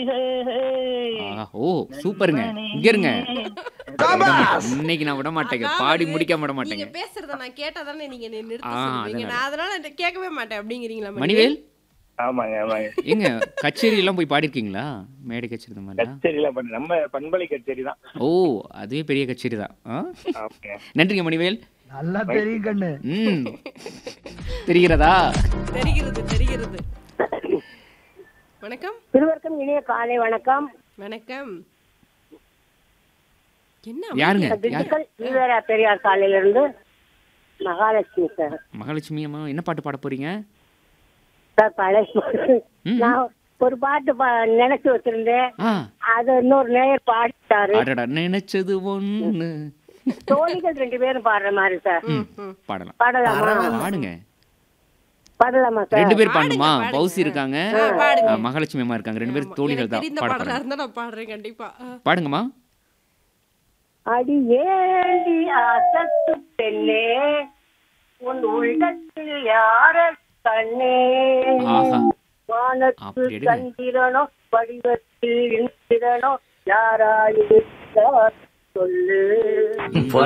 ஆஹா, ஓ சூப்பருங்க இங்க இருங்க இன்னைக்கு நான் விட மாட்டேங்க அதாவது, பாடி முடிக்காம விட நீங்க மாட்டேங்க பேசுறத நான் கேட்டா தானே நீங்க என்னை நிறுத்த ஆ, சொல்லுவீங்க அதனால. நான் அதனால இதை கேட்கவே மாட்டேன் அப்படிங்கிறீங்களா மணிவேல் ஆமாங்க ஆமாங்க ஏங்க கச்சேரி எல்லாம் போய் பாடிருக்கீங்களா மேடை கச்சேரி இந்த மாதிரிலாம் கச்சேரியில பண்ண நம்ம பண்பலை கச்சேரி தான் ஓ அதுவே பெரிய கச்சேரி தான் ஆ? ஓகே நன்றிங்க மணிவேல் நல்லா தெரியும் கண்ணு ம் தெரிகிறதா தெரிகிறது தெரிகிறது வணக்கம் இருவருக்கும் இனிய காலை வணக்கம் வணக்கம் என்ன யாருங்க யார் திண்டுக்கல் ஈவேரா பெரியார் சாலையிலிருந்து மகாலட்சுமி சார் மகாலட்சுமி அம்மா என்ன பாட்டு பாட போறீங்க சார் பழைய ம். நான் ஒரு பாட்டு பா- நினைச்சு வச்சிருந்தேன் ஆ அது இன்னொரு நேயர் பாடிட்டாரு அடடா நினைச்சது ஒண்ணு தோழிகள் ரெண்டு பேரும் பாடுற மாதிரி சார் ம், ம். பாடலாம் பாடலாமா பாடுங்க பாடலாமா சார் ரெண்டு பேர் பாடணுமா பாடுங்க, பௌசி இருக்காங்க ஆ, பாடுங்க. ஆ, மகாலட்சுமி அம்மா இருக்காங்க ரெண்டு பேரும் ஆமா, தோழிகள் எனக்கு தான் தெரிந்த பாட பாடலா போறாங்க இருந்தா நான் பாடுறேன் கண்டிப்பா ஆ. பாடுங்கம்மா அடி ஏண்டி அசத்து பெண்ணே உன் உள்ளத்தில் யார கண்ணே ஆஹா. வானத்து அப்படி எடுங்க. சந்திரனோ வடிவத்தில் இந்திரனோ யாராயிருந்தார் சொல்லு